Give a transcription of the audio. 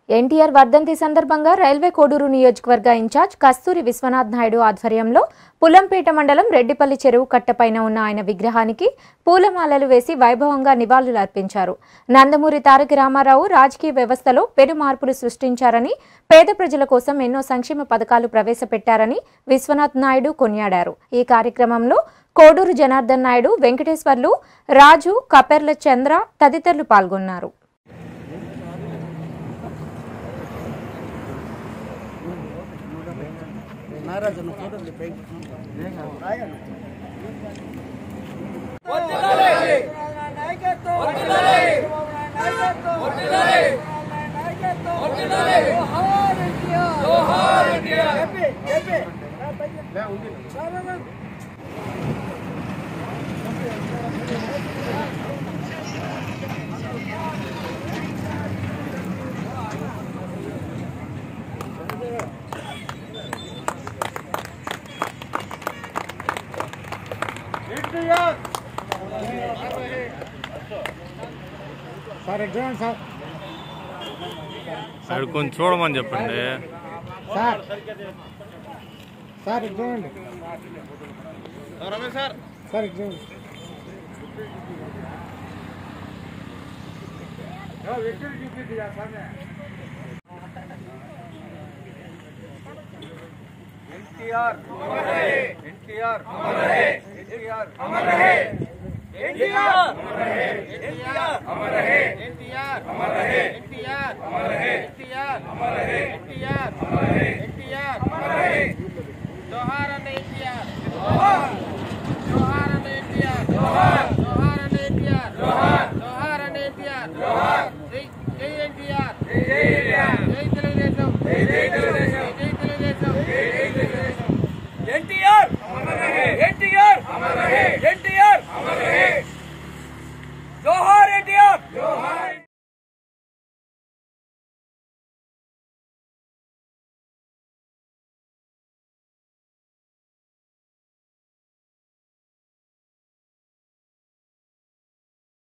ఎన్టీఆర్ వర్ధంతి సందర్భంగా రైల్వే కోడూరు నియోజకవర్గ ఇన్ఛార్జ్ కస్తూరి విశ్వనాథ్ నాయుడు ఆధ్వర్యంలో పుల్లంపేట మండలం రెడ్డిపల్లి చెరువు కట్టపైన ఉన్న ఆయన విగ్రహానికి పూలమాలలు వేసి వైభవంగా నివాళులర్పించారు నందమూరి తారక రామారావు రాజకీయ వ్యవస్థలో పెను మార్పులు సృష్టించారని పేద ప్రజల కోసం ఎన్నో సంక్షేమ పథకాలు ప్రవేశపెట్టారని విశ్వనాథ్ నాయుడు కొనియాడారు ఈ కార్యక్రమంలో కోడూరు జనార్దన్ నాయుడు వెంకటేశ్వర్లు రాజు కపెర్ల చంద్ర తదితరులు పాల్గొన్నారు సార్ ఎటు చూడండి సార్ అక్కడ కొంచెం చూడమని చెప్పండి సార్ సార్ ఇటు చూడండి సార్ ఇటు చూడండి ఎన్టీఆర్ ఎన్టీఆర్ ఎన్టీఆర్ ఎన్టీఆర్ ఎన్టీఆర్ ఎన్టీఆర్ ఎన్టీఆర్ ఎన్టీఆర్ ఎన్టీఆర్ ఎన్టీఆర్ జోహార్ అన్న ఎన్టీఆర్ జోహార్ అన్న ఎన్టీఆర్